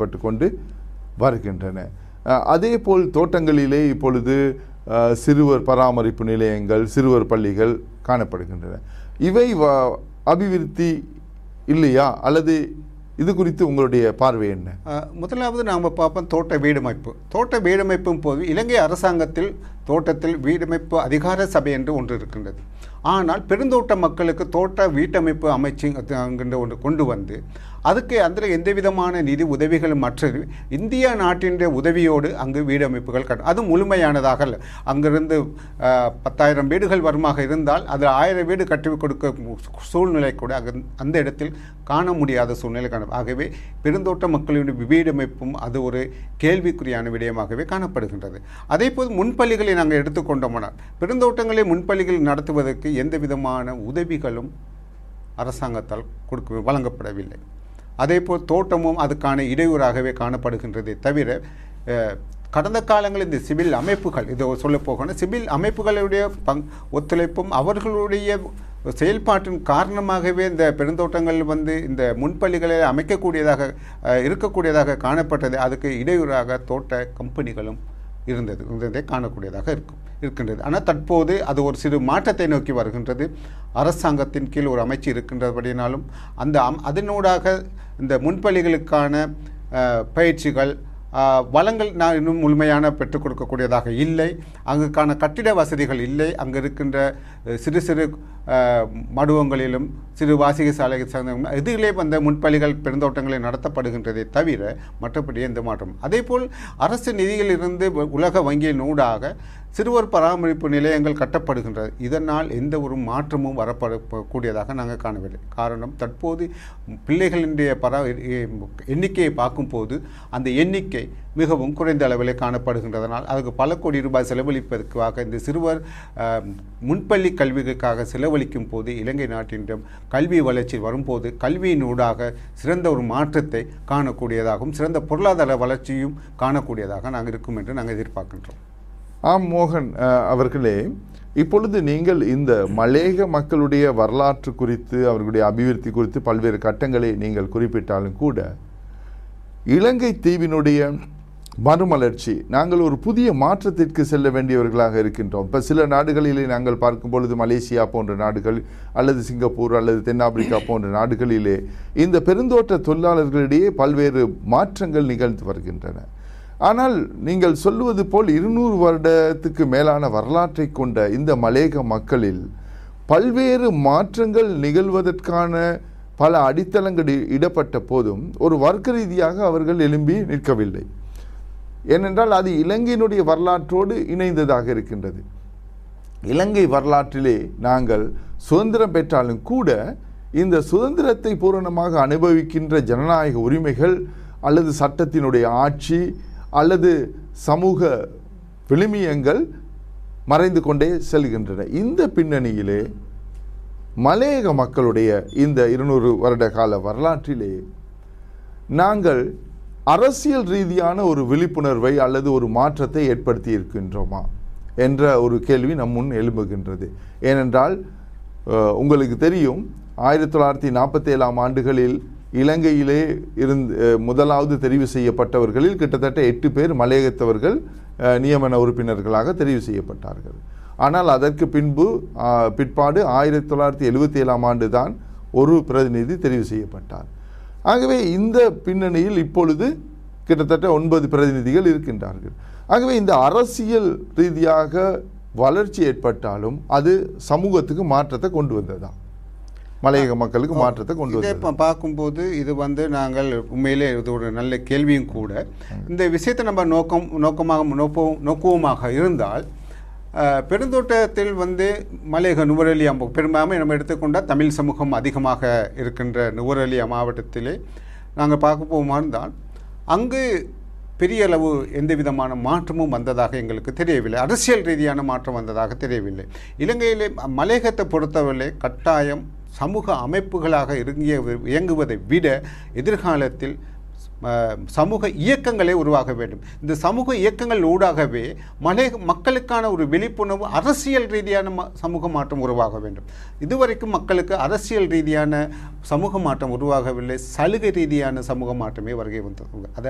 செய்யப்பட்டு கொண்டு வருகின்றன அஹ், அதேபோல் தோட்டங்களிலே இப்பொழுது அஹ், சிறுவர் பராமரிப்பு நிலையங்கள் சிறுவர் பள்ளிகள் காணப்படுகின்றன இவை வ- அபிவிருத்தி இல்லையா அல்லது இது குறித்து உங்களுடைய பார்வை என்ன அஹ், முதலாவது நாம் பார்ப்போம் தோட்ட வீடமைப்பு தோட்ட வீடமைப்பும் போது இலங்கை அரசாங்கத்தில் தோட்டத்தில் வீடமைப்பு அதிகார சபை என்று ஒன்று இருக்கின்றது ஆனால் பெருந்தோட்ட மக்களுக்கு தோட்ட வீட்டமைப்பு அமைச்சு என்கின்ற ஒன்று கொண்டு வந்து அதுக்கு அதில் எந்த விதமான நிதி உதவிகளும் மற்றது இந்தியா நாட்டின் உதவியோடு அங்கு வீடமைப்புகள் கட்ட அது முழுமையானதாக அல்ல அங்கிருந்து அஹ், பத்தாயிரம் வீடுகள் வருமாக இருந்தால் அதில் ஆயிரம் வீடு கட்டி கொடுக்க சூழ்நிலை கூட அங்கு அந்த இடத்தில் காண முடியாத சூழ்நிலை காண ஆகவே பெருந்தோட்ட மக்களுடைய வீடமைப்பும் அது ஒரு கேள்விக்குறியான விடயமாகவே காணப்படுகின்றது அதே போது முன்பள்ளிகளை நாங்கள் எடுத்துக்கொண்டோமானால் பெருந்தோட்டங்களை முன்பள்ளிகள் நடத்துவதற்கு எந்த விதமான உதவிகளும் அரசாங்கத்தால் கொடுக்க வழங்கப்படவில்லை அதேபோல் தோட்டமும் அதுக்கான இடையூறாகவே காணப்படுகின்றதே தவிர அஹ், கடந்த காலங்களில் இந்த சிவில் அமைப்புகள் இதை சொல்ல போகணும் சிவில் அமைப்புகளுடைய பங் ஒத்துழைப்பும் அவர்களுடைய செயல்பாட்டின் காரணமாகவே இந்த பெருந்தோட்டங்கள் வந்து இந்த முன்பள்ளிகளை அமைக்கக்கூடியதாக அஹ், இருக்கக்கூடியதாக காணப்பட்டது அதுக்கு இடையூறாக தோட்ட கம்பெனிகளும் இருந்தது இருந்ததை காணக்கூடியதாக இருக்கும் இருக்கின்றது ஆனால் தற்போது அது ஒரு சிறு மாற்றத்தை நோக்கி வருகின்றது அரசாங்கத்தின் கீழ் ஒரு அமைச்சு இருக்கின்றபடினாலும் அந்த அம் அதனூடாக இந்த முன்பள்ளிகளுக்கான அஹ், பயிற்சிகள் அஹ், வளங்கள் நான் இன்னும் முழுமையான பெற்றுக் கொடுக்கக்கூடியதாக இல்லை அங்குக்கான கட்டிட வசதிகள் இல்லை அங்கு இருக்கின்ற அஹ், சிறு சிறு அஹ், மடுவங்களிலும் சிறு வாசிக சாலை சார்ந்த இதிலே வந்த முன்பள்ளிகள் பெருந்தோட்டங்களில் நடத்தப்படுகின்றதை தவிர மற்றபடி எந்த மாற்றம் அதேபோல் அரசு நிதியிலிருந்து வ- உலக வங்கியின் ஊடாக சிறுவர் பராமரிப்பு நிலையங்கள் கட்டப்படுகின்றது இதனால் எந்த ஒரு மாற்றமும் வரப்பட ப- கூடியதாக நாங்கள் காணவில்லை காரணம் தற்போது பிள்ளைகளினுடைய பரா எ- எண்ணிக்கையை பார்க்கும்போது அந்த எண்ணிக்கை மிகவும் குறைந்த அளவிலே காணப்படுகின்றதனால் அதுக்கு பல கோடி ரூபாய் செலவழிப்பதற்காக இந்த சிறுவர் அஹ், முன்பள்ளி கல்விக்காக செலவழிக்கும் போது இலங்கை நாட்டின் கல்வி வளர்ச்சி வரும்போது கல்வியின் ஊடாக சிறந்த ஒரு மாற்றத்தை காணக்கூடியதாகவும் சிறந்த பொருளாதார வளர்ச்சியும் காணக்கூடியதாக நாங்கள் இருக்கும் என்று நாங்கள் எதிர்பார்க்கின்றோம் ஆம் மோகன் அஹ், அவர்களே இப்பொழுது நீங்கள் இந்த மலேக மக்களுடைய வரலாற்று குறித்து அவர்களுடைய அபிவிருத்தி குறித்து பல்வேறு கட்டங்களை நீங்கள் குறிப்பிட்டாலும் கூட இலங்கை தீவினுடைய மறுமலர்ச்சி நாங்கள் ஒரு புதிய மாற்றத்திற்கு செல்ல வேண்டியவர்களாக இருக்கின்றோம் இப்போ சில நாடுகளிலே நாங்கள் பார்க்கும் பொழுது மலேசியா போன்ற நாடுகள் அல்லது சிங்கப்பூர் அல்லது தென்னாப்பிரிக்கா போன்ற நாடுகளிலே இந்த பெருந்தோட்ட தொழிலாளர்களிடையே பல்வேறு மாற்றங்கள் நிகழ்ந்து வருகின்றன ஆனால் நீங்கள் சொல்லுவது போல் இருநூறு வருடத்துக்கு மேலான வரலாற்றை கொண்ட இந்த மலேக மக்களில் பல்வேறு மாற்றங்கள் நிகழ்வதற்கான பல அடித்தளங்கள் இ- இடப்பட்ட போதும் ஒரு வர்க்க ரீதியாக அவர்கள் எழும்பி நிற்கவில்லை ஏனென்றால் அது இலங்கையினுடைய வரலாற்றோடு இணைந்ததாக இருக்கின்றது இலங்கை வரலாற்றிலே நாங்கள் சுதந்திரம் பெற்றாலும் கூட இந்த சுதந்திரத்தை பூரணமாக அனுபவிக்கின்ற ஜனநாயக உரிமைகள் அல்லது சட்டத்தினுடைய ஆட்சி அல்லது சமூக விழுமியங்கள் மறைந்து கொண்டே செல்கின்றன இந்த பின்னணியிலே மலையக மக்களுடைய இந்த இருநூறு வருட கால வரலாற்றிலே நாங்கள் அரசியல் ரீதியான ஒரு விழிப்புணர்வை அல்லது ஒரு மாற்றத்தை ஏற்படுத்தி இருக்கின்றோமா என்ற ஒரு கேள்வி நம் முன் எழும்புகின்றது ஏனென்றால் அஹ், உங்களுக்கு தெரியும் ஆயிரத்தி தொள்ளாயிரத்தி நாற்பத்தி ஏழாம் ஆண்டுகளில் இலங்கையிலே இருந்து அஹ், முதலாவது தெரிவு செய்யப்பட்டவர்களில் கிட்டத்தட்ட எட்டு பேர் மலையகத்தவர்கள் அஹ், நியமன உறுப்பினர்களாக தெரிவு செய்யப்பட்டார்கள் ஆனால் அதற்கு பின்பு ஆஹ், பிற்பாடு ஆயிரத்தி தொள்ளாயிரத்தி எழுபத்தி ஏழாம் ஆண்டு தான் ஒரு பிரதிநிதி தெரிவு செய்யப்பட்டார் ஆகவே இந்த பின்னணியில் இப்பொழுது கிட்டத்தட்ட ஒன்பது பிரதிநிதிகள் இருக்கின்றார்கள் ஆகவே இந்த அரசியல் ரீதியாக வளர்ச்சி ஏற்பட்டாலும் அது சமூகத்துக்கு மாற்றத்தை கொண்டு வந்ததா மலையக மக்களுக்கு மாற்றத்தை கொண்டு இதை வந்தது இப்போ பார்க்கும்போது இது வந்து நாங்கள் உண்மையிலே இது ஒரு நல்ல கேள்வியும் கூட இந்த விஷயத்தை நம்ம நோக்கம் நோக்கமாக நோப்பவும் நோக்குவமாக இருந்தால் அஹ், பெருந்தோட்டத்தில் வந்து மலையக நுவரெலியா பெரும்பான்மை நம்ம எடுத்துக்கொண்டால் தமிழ் சமூகம் அதிகமாக இருக்கின்ற நுவரெலியா மாவட்டத்திலே நாங்கள் பார்க்க போமா இருந்தால் அங்கு பெரிய அளவு எந்த விதமான மாற்றமும் வந்ததாக எங்களுக்கு தெரியவில்லை அரசியல் ரீதியான மாற்றம் வந்ததாக தெரியவில்லை இலங்கையிலே மலையகத்தை பொறுத்தவரை கட்டாயம் சமூக அமைப்புகளாக இறங்கிய இயங்குவதை விட எதிர்காலத்தில் அஹ், சமூக இயக்கங்களே உருவாக வேண்டும் இந்த சமூக இயக்கங்கள் ஊடாகவே மலை மக்களுக்கான ஒரு விழிப்புணர்வு அரசியல் ரீதியான ம- சமூக மாற்றம் உருவாக வேண்டும் இதுவரைக்கும் மக்களுக்கு அரசியல் ரீதியான சமூக மாற்றம் உருவாகவில்லை சலுகை ரீதியான சமூக மாற்றமே வருகை வந்தது அதை